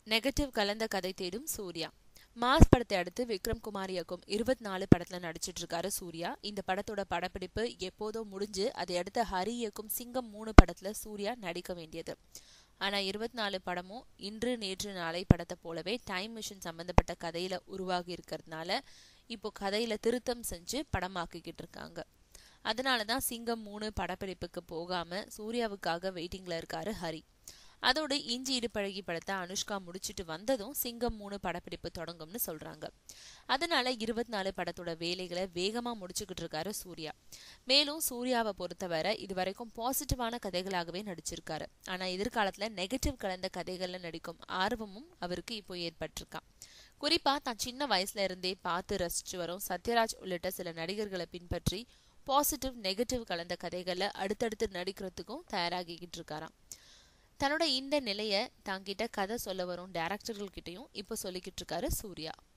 negative கலந்த கதை தேடும் சூர்யா மாஸ் படத்தை அடுத்து விக்ரம் குமார் இயக்கும் இருபத்தி நாலு படத்துல நடிச்சிட்டு இருக்காரு சூர்யா இந்த படத்தோட படப்பிடிப்பு எப்போதோ முடிஞ்சு அதை அடுத்து ஹரி இயக்கும் சிங்கம் மூணு படத்துல சூர்யா நடிக்க வேண்டியது ஆனா இருபத்தி நாலு படமும் இன்று நேற்று நாளை படத்தை போலவே டைம் மிஷின் சம்பந்தப்பட்ட கதையில உருவாகி இருக்கிறதுனால இப்போ கதையில திருத்தம் செஞ்சு படமாக்கிக்கிட்டு இருக்காங்க அதனாலதான் சிங்கம் மூணு படப்பிடிப்புக்கு போகாம சூர்யாவுக்காக வெயிட்டிங்ல இருக்காரு ஹரி அதோட இஞ்சி இடுப்பழகி படத்தை அனுஷ்கா முடிச்சிட்டு வந்ததும் சிங்கம் மூணு படப்பிடிப்பு தொடங்கும்னு சொல்றாங்க அதனால இருபத்தி நாலு படத்தோட வேலைகளை வேகமா முடிச்சுக்கிட்டு இருக்காரு சூர்யா மேலும் சூர்யாவை பொறுத்தவரை இது வரைக்கும் பாசிட்டிவான கதைகளாகவே நடிச்சிருக்காரு ஆனா எதிர்காலத்துல நெகட்டிவ் கலந்த கதைகள்ல நடிக்கும் ஆர்வமும் அவருக்கு இப்போ ஏற்பட்டிருக்கான் குறிப்பா தான் சின்ன வயசுல இருந்தே பார்த்து ரசிச்சு வரும் சத்யராஜ் உள்ளிட்ட சில நடிகர்களை பின்பற்றி பாசிட்டிவ் நெகட்டிவ் கலந்த கதைகளை அடுத்தடுத்து நடிக்கிறதுக்கும் தயாராகிக்கிட்டு இருக்காராம் தன்னோட இந்த நிலைய தாங்கிட்ட கதை சொல்ல வரும் டேரக்டர்கள் கிட்டயும் இப்போ சொல்லிக்கிட்டு இருக்காரு சூர்யா